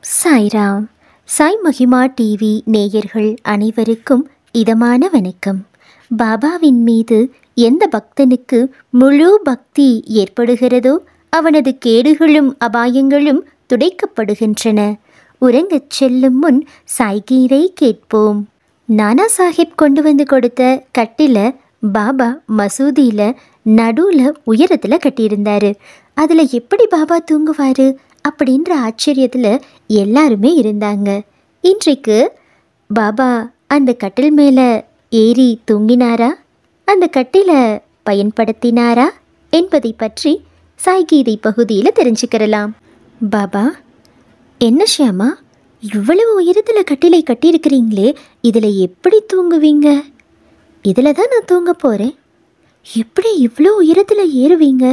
சாய்ராம் சாய் மகிமா டிவி நேயர்கள் அனைவருக்கும் இதமான வணக்கம் பாபாவின் மீது எந்த பக்தனுக்கு முழு பக்தி ஏற்படுகிறதோ அவனது கேடுகளும் அபாயங்களும் துடைக்கப்படுகின்றன உறங்கச் செல்லும் முன் சாய்கீரை கேட்போம் நானா சாஹிப் கொண்டு வந்து கொடுத்த கட்டில பாபா மசூதியில் நடுவில் உயரத்தில் கட்டியிருந்தாரு அதில் எப்படி பாபா தூங்குவார் அப்படின்ற ஆச்சரியத்தில் எல்லாருமே இருந்தாங்க இன்றைக்கு பாபா அந்த கட்டில் மேலே ஏறி தூங்கினாரா அந்த கட்டில பயன்படுத்தினாரா என்பதை பற்றி சாய்கீதை பகுதியில் தெரிஞ்சுக்கிறலாம் பாபா என்ன ஷியாமா இவ்வளவு உயரத்தில் கட்டிலை கட்டியிருக்கிறீங்களே இதில் எப்படி தூங்குவீங்க இதில் தான் நான் தூங்க போகிறேன் எப்படி இவ்வளோ உயரத்தில் ஏறுவீங்க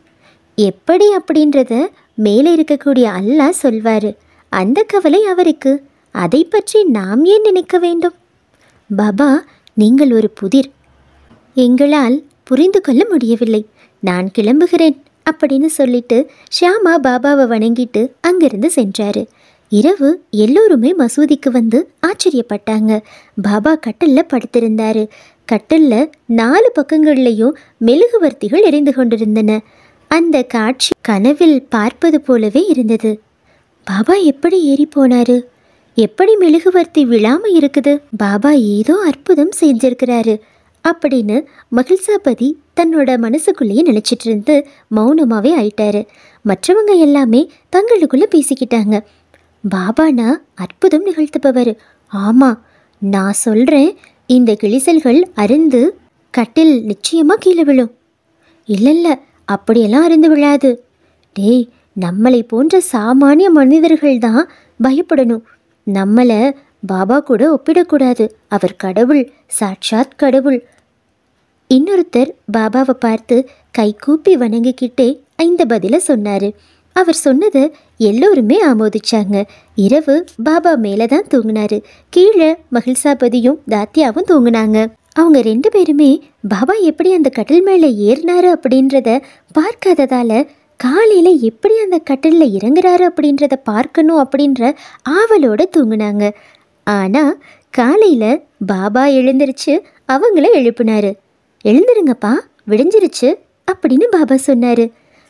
எப்படி அப்படின்றத மேலே இருக்கக்கூடிய அல்லாஹ் சொல்வார் அந்த கவலை அவருக்கு அதை பற்றி நாம் ஏன் நினைக்க வேண்டும் பாபா நீங்கள் ஒரு புதிர் எங்களால் புரிந்து கொள்ள முடியவில்லை நான் கிளம்புகிறேன் அப்படின்னு சொல்லிட்டு ஷியாமா பாபாவை வணங்கிட்டு அங்கிருந்து சென்றாரு இரவு எல்லோருமே மசூதிக்கு வந்து ஆச்சரியப்பட்டாங்க பாபா கட்டில்ல படுத்திருந்தாரு கட்டில்ல நாலு பக்கங்கள்லையும் மெழுகுவர்த்திகள் எரிந்து கொண்டிருந்தன அந்த காட்சி கனவில் பார்ப்பது போலவே இருந்தது பாபா எப்படி ஏறி போனாரு எப்படி மெழுகுவர்த்தி விழாம இருக்குது பாபா ஏதோ அற்புதம் செஞ்சிருக்கிறாரு அப்படின்னு மகிழ்சாபதி தன்னோட மனசுக்குள்ளேயே நினச்சிட்டு இருந்து மௌனமாகவே ஆயிட்டாரு மற்றவங்க எல்லாமே தங்களுக்குள்ள பேசிக்கிட்டாங்க பாபானா அற்புதம் நிகழ்த்துபவர் ஆமாம் நான் சொல்கிறேன் இந்த கிளிசல்கள் அருந்து கட்டில் நிச்சயமாக கீழே விழும் இல்லை இல்லை அப்படியெல்லாம் அருந்து விழாது டேய் நம்மளை போன்ற சாமானிய மனிதர்கள் தான் பயப்படணும் நம்மளை பாபா கூட ஒப்பிடக்கூடாது அவர் கடவுள் சாட்சாத் கடவுள் இன்னொருத்தர் பாபாவை பார்த்து கைகூப்பி வணங்கிக்கிட்டே இந்த பதிலை சொன்னார் அவர் சொன்னதை எல்லோருமே ஆமோதிச்சாங்க இரவு பாபா மேலே தான் தூங்கினாரு கீழே மகிழ்சாபதியும் தாத்தியாவும் தூங்குனாங்க அவங்க ரெண்டு பேருமே பாபா எப்படி அந்த கட்டில் மேலே ஏறினாரு அப்படின்றத பார்க்காததால காலையில் எப்படி அந்த கட்டிலில் இறங்குறாரு அப்படின்றத பார்க்கணும் அப்படின்ற ஆவலோட தூங்குனாங்க ஆனால் காலையில் பாபா எழுந்திருச்சு அவங்கள எழுப்புனாரு எழுந்துருங்கப்பா விடிஞ்சிருச்சு அப்படின்னு பாபா சொன்னார்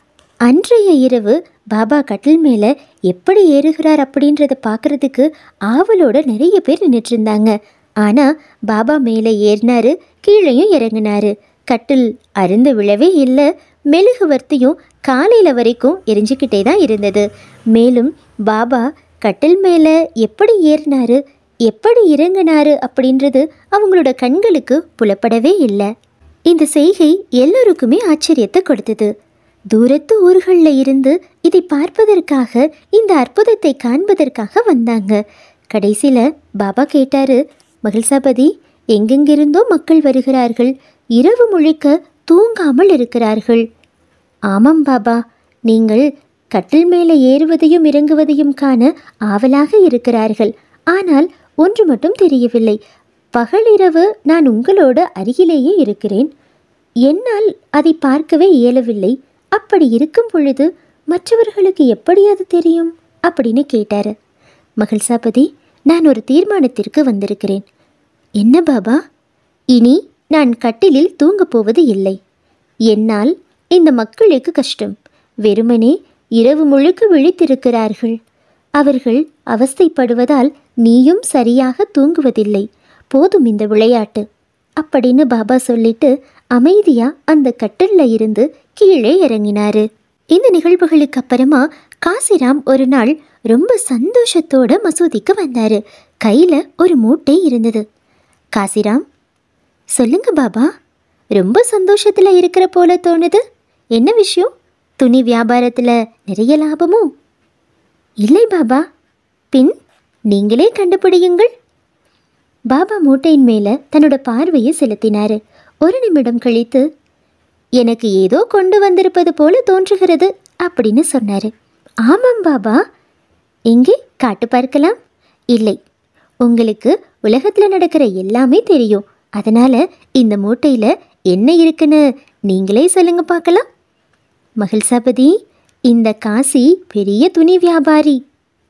அன்றைய இரவு பாபா கட்டில் மேலே எப்படி ஏறுகிறார் அப்படின்றத பார்க்கறதுக்கு ஆவலோட நிறைய பேர் நின்றுட்டு இருந்தாங்க ஆனால் பாபா மேலே ஏறினாரு கீழேயும் இறங்கினாரு கட்டில் அருந்து விழவே இல்லை மெழுகுவர்த்தியும் காலையில் வரைக்கும் எரிஞ்சுக்கிட்டே தான் இருந்தது மேலும் பாபா கட்டில் மேலே எப்படி ஏறினாரு எப்படி இறங்கினாரு அப்படின்றது அவங்களோட கண்களுக்கு புலப்படவே இல்லை இந்த செய்கை எல்லோருக்குமே ஆச்சரியத்தை கொடுத்தது தூரத்து ஊர்களில் இருந்து இதை பார்ப்பதற்காக இந்த அற்புதத்தை காண்பதற்காக வந்தாங்க கடைசியில் பாபா கேட்டாரு மகிழ்சாபதி எங்கெங்கிருந்தோ மக்கள் வருகிறார்கள் இரவு முழுக்க தூங்காமல் இருக்கிறார்கள் ஆமாம் பாபா நீங்கள் கட்டில் மேலே ஏறுவதையும் இறங்குவதையும் காண ஆவலாக இருக்கிறார்கள் ஆனால் ஒன்று மட்டும் தெரியவில்லை பகலிரவு நான் உங்களோட அருகிலேயே இருக்கிறேன் என்னால் அதை பார்க்கவே இயலவில்லை அப்படி இருக்கும் பொழுது மற்றவர்களுக்கு எப்படி அது தெரியும் அப்படின்னு கேட்டாரு மகிழ்சாபதி நான் ஒரு தீர்மானத்திற்கு வந்திருக்கிறேன் என்ன பாபா இனி நான் கட்டிலில் தூங்கப் போவது இல்லை என்னால் இந்த மக்களுக்கு கஷ்டம் வெறுமனே இரவு முழுக்க விழித்திருக்கிறார்கள் அவர்கள் அவஸ்தைப்படுவதால் நீயும் சரியாக தூங்குவதில்லை போதும் இந்த விளையாட்டு அப்படின்னு பாபா சொல்லிட்டு அமைதியா அந்த கட்டில்ல இருந்து கீழே இறங்கினாரு இந்த நிகழ்வுகளுக்கு அப்புறமா காசிராம் ஒரு நாள் ரொம்ப சந்தோஷத்தோட மசூதிக்கு வந்தாரு கையில ஒரு மூட்டை இருந்தது காசிராம் சொல்லுங்க பாபா ரொம்ப சந்தோஷத்துல இருக்கிற போல தோணுது என்ன விஷயம் துணி வியாபாரத்துல நிறைய லாபமோ இல்லை பாபா பின் நீங்களே கண்டுபிடியுங்கள் பாபா மூட்டையின் மேலே தன்னோட பார்வையை செலுத்தினார் ஒரு நிமிடம் கழித்து எனக்கு ஏதோ கொண்டு வந்திருப்பது போல தோன்றுகிறது அப்படின்னு சொன்னார் ஆமாம் பாபா எங்கே காட்டு பார்க்கலாம் இல்லை உங்களுக்கு உலகத்தில் நடக்கிற எல்லாமே தெரியும் அதனால் இந்த மூட்டையில் என்ன இருக்குன்னு நீங்களே சொல்லுங்க பார்க்கலாம் மகிழ்சாபதி இந்த காசி பெரிய துணி வியாபாரி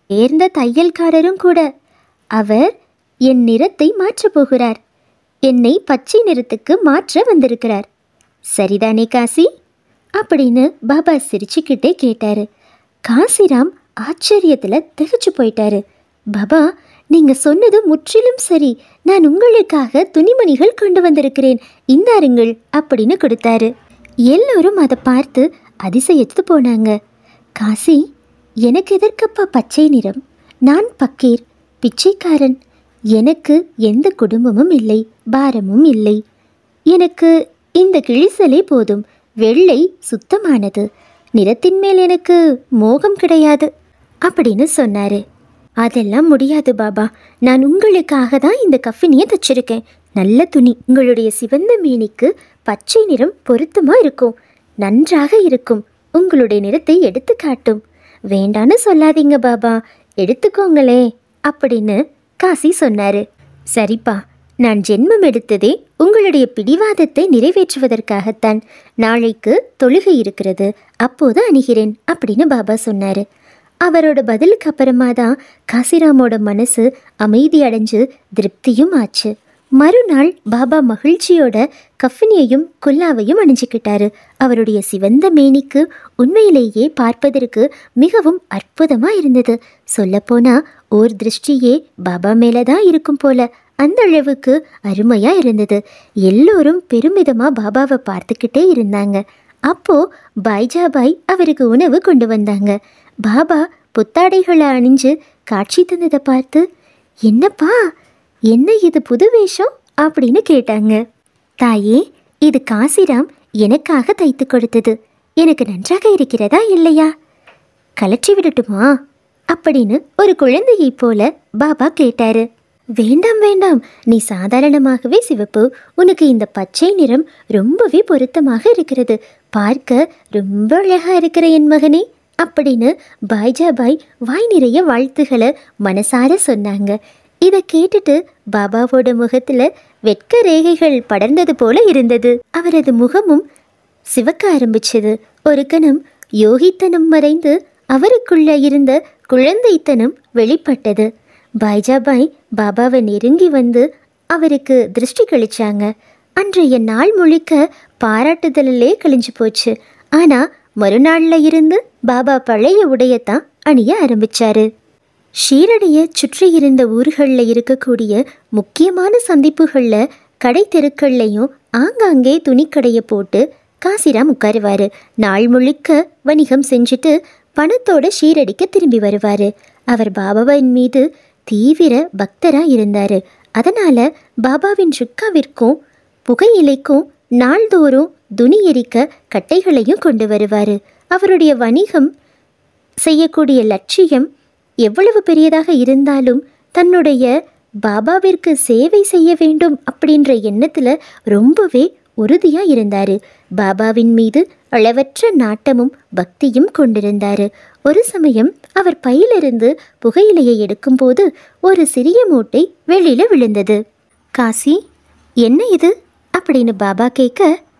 தேர்ந்த தையல்காரரும் கூட அவர் என் நிறத்தை மாற்றப் போகிறார் என்னை பச்சை நிறத்துக்கு மாற்ற வந்திருக்கிறார் சரிதானே காசி அப்படின்னு பாபா சிரிச்சுக்கிட்டே கேட்டாரு காசிராம் ஆச்சரியத்தில் திகைச்சு போயிட்டாரு பாபா நீங்க சொன்னது முற்றிலும் சரி நான் உங்களுக்காக துணிமணிகள் கொண்டு வந்திருக்கிறேன் இந்தாருங்கள் அப்படின்னு கொடுத்தாரு எல்லோரும் அதை பார்த்து அதிசயித்து போனாங்க காசி எனக்கு எதற்கப்பா பச்சை நிறம் நான் பக்கீர் பிச்சைக்காரன் எனக்கு எந்த குடும்பமும் இல்லை பாரமும் இல்லை எனக்கு இந்த கிழிசலே போதும் வெள்ளை சுத்தமானது நிறத்தின் மேல் எனக்கு மோகம் கிடையாது அப்படின்னு சொன்னாரு அதெல்லாம் முடியாது பாபா நான் உங்களுக்காக தான் இந்த கஃபினியை தச்சிருக்கேன் நல்ல துணி உங்களுடைய சிவந்த மேனிக்கு பச்சை நிறம் பொருத்தமாக இருக்கும் நன்றாக இருக்கும் உங்களுடைய நிறத்தை எடுத்து காட்டும் வேண்டான்னு சொல்லாதீங்க பாபா எடுத்துக்கோங்களே அப்படின்னு காசி சொன்னாரு சரிப்பா நான் ஜென்மம் எடுத்ததே உங்களுடைய பிடிவாதத்தை நிறைவேற்றுவதற்காகத்தான் நாளைக்கு தொழுகை இருக்கிறது அப்போது அணுகிறேன் அப்படின்னு பாபா சொன்னாரு அவரோட பதிலுக்கு அப்புறமா தான் காசிராமோட மனசு அமைதி அடைஞ்சு திருப்தியும் ஆச்சு மறுநாள் பாபா மகிழ்ச்சியோட கஃபினியையும் குல்லாவையும் அணிஞ்சுக்கிட்டாரு அவருடைய சிவந்த மேனிக்கு உண்மையிலேயே பார்ப்பதற்கு மிகவும் அற்புதமா இருந்தது சொல்லப்போனா ஓர் திருஷ்டியே பாபா மேல தான் இருக்கும் போல அந்த அளவுக்கு அருமையா இருந்தது எல்லோரும் பெருமிதமா பாபாவை பார்த்துக்கிட்டே இருந்தாங்க அப்போ பாய்ஜாபாய் அவருக்கு உணவு கொண்டு வந்தாங்க பாபா புத்தாடைகளை அணிஞ்சு காட்சி தந்ததை பார்த்து என்னப்பா என்ன இது புது வேஷம் அப்படின்னு கேட்டாங்க தாயே இது காசிராம் எனக்காக தைத்து கொடுத்தது எனக்கு நன்றாக இருக்கிறதா இல்லையா கலற்றி விடட்டுமா அப்படின்னு ஒரு குழந்தையைப் போல பாபா கேட்டாரு வேண்டாம் வேண்டாம் நீ சாதாரணமாகவே சிவப்பு உனக்கு இந்த பச்சை நிறம் ரொம்பவே பொருத்தமாக இருக்கிறது பார்க்க ரொம்ப அழகா இருக்கிற என் மகனே அப்படின்னு பாய்ஜாபாய் வாய் நிறைய வாழ்த்துக்களை மனசார சொன்னாங்க இதை கேட்டுட்டு பாபாவோட முகத்துல வெட்க ரேகைகள் படர்ந்தது போல இருந்தது அவரது முகமும் சிவக்க ஆரம்பிச்சது ஒரு கணம் யோகித்தனம் மறைந்து அவருக்குள்ள இருந்த குழந்தைத்தனம் வெளிப்பட்டது பாய்ஜாபாய் பாபாவை நெருங்கி வந்து அவருக்கு திருஷ்டி கழிச்சாங்க அன்றைய நாள் முழுக்க பாராட்டுதலிலே கழிஞ்சு போச்சு ஆனா மறுநாள்ல இருந்து பாபா பழைய உடையத்தான் அணிய ஆரம்பிச்சாரு ஷீரடியை சுற்றி இருந்த ஊர்களில் இருக்கக்கூடிய முக்கியமான சந்திப்புகளில் கடை தெருக்கள்லையும் ஆங்காங்கே துணிக்கடையை போட்டு காசிராம் உட்காருவாரு நாள் முழுக்க வணிகம் செஞ்சுட்டு பணத்தோட ஷீரடிக்கு திரும்பி வருவாரு அவர் பாபாவின் மீது தீவிர பக்தரா இருந்தாரு அதனால பாபாவின் ருக்காவிற்கும் புகையிலைக்கும் நாள்தோறும் துணி எரிக்க கட்டைகளையும் கொண்டு வருவாரு அவருடைய வணிகம் செய்யக்கூடிய லட்சியம் எவ்வளவு பெரியதாக இருந்தாலும் தன்னுடைய பாபாவிற்கு சேவை செய்ய வேண்டும் அப்படின்ற எண்ணத்தில் ரொம்பவே உறுதியாக இருந்தார் பாபாவின் மீது அளவற்ற நாட்டமும் பக்தியும் கொண்டிருந்தார் ஒரு சமயம் அவர் பையிலிருந்து புகையிலையை எடுக்கும்போது ஒரு சிறிய மூட்டை வெளியில் விழுந்தது காசி என்ன இது அப்படின்னு பாபா கேட்க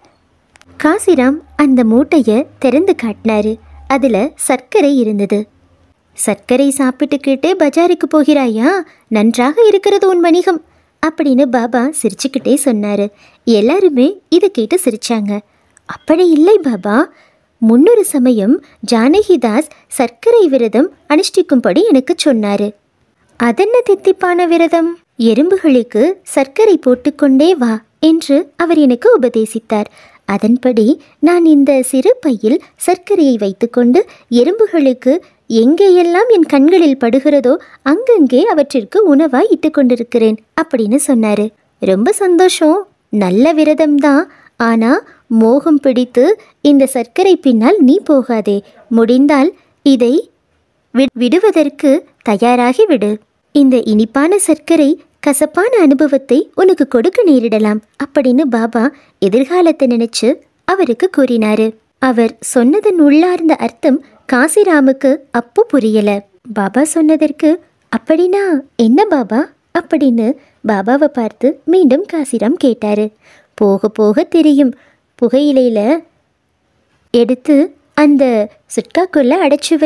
காசிராம் அந்த மூட்டையை திறந்து காட்டினாரு அதில் சர்க்கரை இருந்தது சர்க்கரை சாப்பிட்டுக்கிட்டே பஜாருக்கு போகிறாயா நன்றாக இருக்கிறது உன் வணிகம் அப்படின்னு பாபா சிரிச்சுக்கிட்டே சொன்னாரு எல்லாருமே இதை கேட்டு சிரிச்சாங்க அப்படி இல்லை பாபா முன்னொரு சமயம் ஜானகிதாஸ் சர்க்கரை விரதம் அனுஷ்டிக்கும்படி எனக்கு சொன்னாரு அதென்ன தித்திப்பான விரதம் எறும்புகளுக்கு சர்க்கரை போட்டுக்கொண்டே வா என்று அவர் எனக்கு உபதேசித்தார் அதன்படி நான் இந்த சிறு பையில் சர்க்கரையை வைத்துக்கொண்டு எறும்புகளுக்கு எங்கேயெல்லாம் என் கண்களில் படுகிறதோ அங்கங்கே அவற்றிற்கு உணவாய் இட்டு கொண்டிருக்கிறேன் அப்படின்னு சொன்னாரு ரொம்ப சந்தோஷம் நல்ல விரதம்தான் ஆனா மோகம் பிடித்து இந்த சர்க்கரை பின்னால் நீ போகாதே முடிந்தால் இதை வி- விடுவதற்கு தயாராகி விடு இந்த இனிப்பான சர்க்கரை கசப்பான அனுபவத்தை உனக்கு கொடுக்க நேரிடலாம் அப்படின்னு பாபா எதிர்காலத்தை நினைச்சு அவருக்கு கூறினாரு அவர் சொன்னதன் உள்ளார்ந்த அர்த்தம் காசிராமுக்கு அப்போ புரியல பாபா சொன்னதற்கு அப்படின்னா என்ன பாபா அப்படின்னு பாபாவை பார்த்து மீண்டும் காசிராம் கேட்டாரு போக போக தெரியும் புகையிலையில எடுத்து அந்த சுட்காக்குள்ள அடைச்சு வை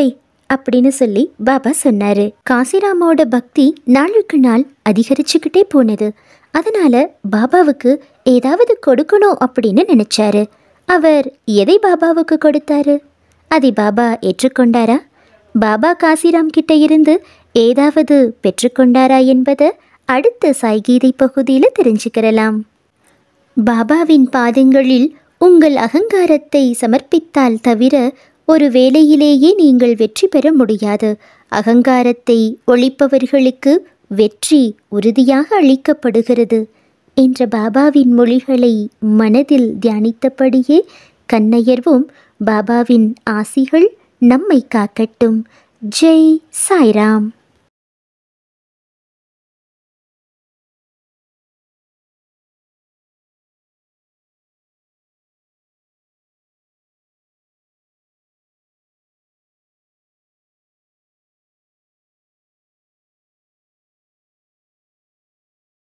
அப்படின்னு சொல்லி பாபா சொன்னாரு காசிராமோட பக்தி நாளுக்கு நாள் அதிகரிச்சுக்கிட்டே போனது அதனால பாபாவுக்கு ஏதாவது கொடுக்கணும் அப்படின்னு நினைச்சாரு அவர் எதை பாபாவுக்கு கொடுத்தாரு அதை பாபா ஏற்றுக்கொண்டாரா பாபா காசிராம் கிட்ட இருந்து ஏதாவது பெற்றுக்கொண்டாரா என்பதை அடுத்த சாய்கீதை பகுதியில் தெரிஞ்சுக்கிறலாம் பாபாவின் பாதங்களில் உங்கள் அகங்காரத்தை சமர்ப்பித்தால் தவிர ஒரு வேளையிலேயே நீங்கள் வெற்றி பெற முடியாது அகங்காரத்தை ஒழிப்பவர்களுக்கு வெற்றி உறுதியாக அளிக்கப்படுகிறது என்ற பாபாவின் மொழிகளை மனதில் தியானித்தபடியே கண்ணயர்வும் பாபாவின் ஆசிகள் நம்மை காக்கட்டும் ஜெய் சாய்ராம்